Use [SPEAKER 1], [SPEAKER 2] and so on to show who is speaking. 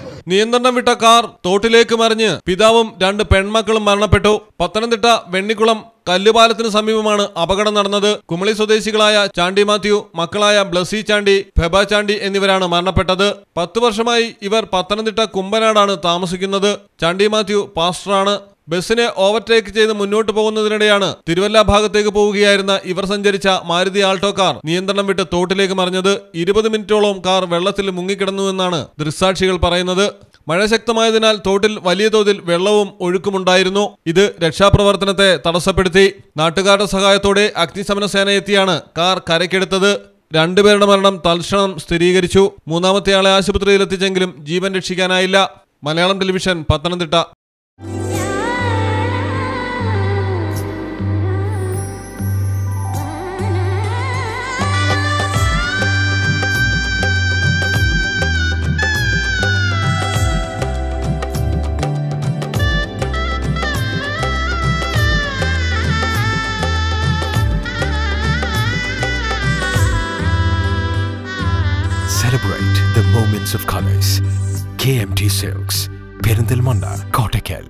[SPEAKER 1] നിയന്ത്രണം വിട്ട കാർ തോട്ടിലേക്ക് മറിഞ്ഞ് പിതാവും രണ്ട് പെൺമക്കളും മരണപ്പെട്ടു പത്തനംതിട്ട വെണ്ണിക്കുളം കല്ലുപാലത്തിന് സമീപമാണ് അപകടം നടന്നത് കുമളി സ്വദേശികളായ ചാണ്ടി മാത്യു മക്കളായ ബ്ലസി ചാണ്ടി ഫെബ ചാണ്ടി എന്നിവരാണ് മരണപ്പെട്ടത് പത്തു വർഷമായി ഇവർ പത്തനംതിട്ട കുമ്പനാടാണ് താമസിക്കുന്നത് ചാണ്ടി മാത്യു പാസ്റ്ററാണ് ബസ്സിനെ ഓവർടേക്ക് ചെയ്ത് മുന്നോട്ട് പോകുന്നതിനിടെയാണ് തിരുവല്ല ഭാഗത്തേക്ക് പോവുകയായിരുന്ന ഇവർ സഞ്ചരിച്ച മാരുതി ആൾട്ടോ കാർ നിയന്ത്രണം വിട്ട് തോട്ടിലേക്ക് മറിഞ്ഞത് ഇരുപത് മിനിറ്റോളം കാർ വെള്ളത്തിൽ മുങ്ങിക്കിടന്നുവെന്നാണ് ദൃക്സാക്ഷികൾ പറയുന്നത് മഴ ശക്തമായതിനാൽ തോട്ടിൽ വലിയ തോതിൽ വെള്ളവും ഒഴുക്കുമുണ്ടായിരുന്നു ഇത് രക്ഷാപ്രവർത്തനത്തെ തടസ്സപ്പെടുത്തി നാട്ടുകാരുടെ സഹായത്തോടെ അഗ്നിശമന സേന എത്തിയാണ് കാർ കരയ്ക്കെടുത്തത് രണ്ടുപേരുടെ മരണം തൽക്ഷണം സ്ഥിരീകരിച്ചു മൂന്നാമത്തെയാളെ ആശുപത്രിയിൽ എത്തിച്ചെങ്കിലും ജീവൻ രക്ഷിക്കാനായില്ല Malayalam television Pathanamthitta
[SPEAKER 2] Celebrate the moments of colors. KMT Silks, Perindalmanda, Kottakkal.